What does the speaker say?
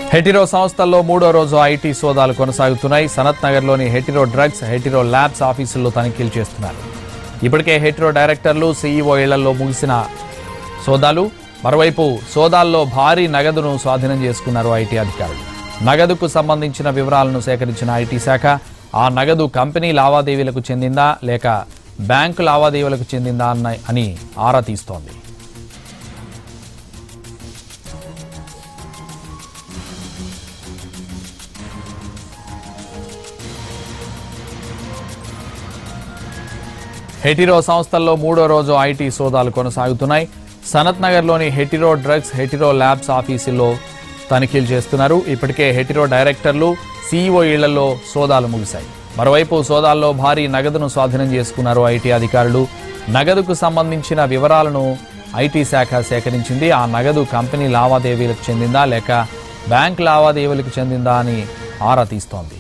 హెటిరో సంస్థల్లో మూడో రోజు ఐటీ సోదాలు కొనసాగుతున్నాయి సనత్ నగర్లోని హెటిరో డ్రగ్స్ హెటిరో ల్యాబ్స్ ఆఫీసుల్లో తనిఖీలు చేస్తున్నారు ఇప్పటికే హెటిరో డైరెక్టర్లు సీఈఓ ఇళ్లలో ముగిసిన సోదాలు మరోవైపు సోదాల్లో భారీ నగదును స్వాధీనం చేసుకున్నారు ఐటీ అధికారులు నగదుకు సంబంధించిన వివరాలను సేకరించిన ఐటీ శాఖ ఆ నగదు కంపెనీ లావాదేవీలకు చెందిందా లేక బ్యాంకు లావాదేవీలకు చెందిందా అన్న అని ఆరా తీస్తోంది హెటిరో సంస్థల్లో మూడో రోజు ఐటీ సోదాలు కొనసాగుతున్నాయి సనత్ నగర్లోని హెటిరో డ్రగ్స్ హెటిరో ల్యాబ్స్ ఆఫీసుల్లో తనిఖీలు చేస్తున్నారు ఇప్పటికే హెటిరో డైరెక్టర్లు సీఈఓ ఇళ్లలో సోదాలు ముగిశాయి మరోవైపు సోదాల్లో భారీ నగదును స్వాధీనం చేసుకున్నారు ఐటీ అధికారులు నగదుకు సంబంధించిన వివరాలను ఐటీ శాఖ సేకరించింది ఆ నగదు కంపెనీ లావాదేవీలకు చెందిందా లేక బ్యాంక్ లావాదేవీలకు చెందిందా అని ఆరా తీస్తోంది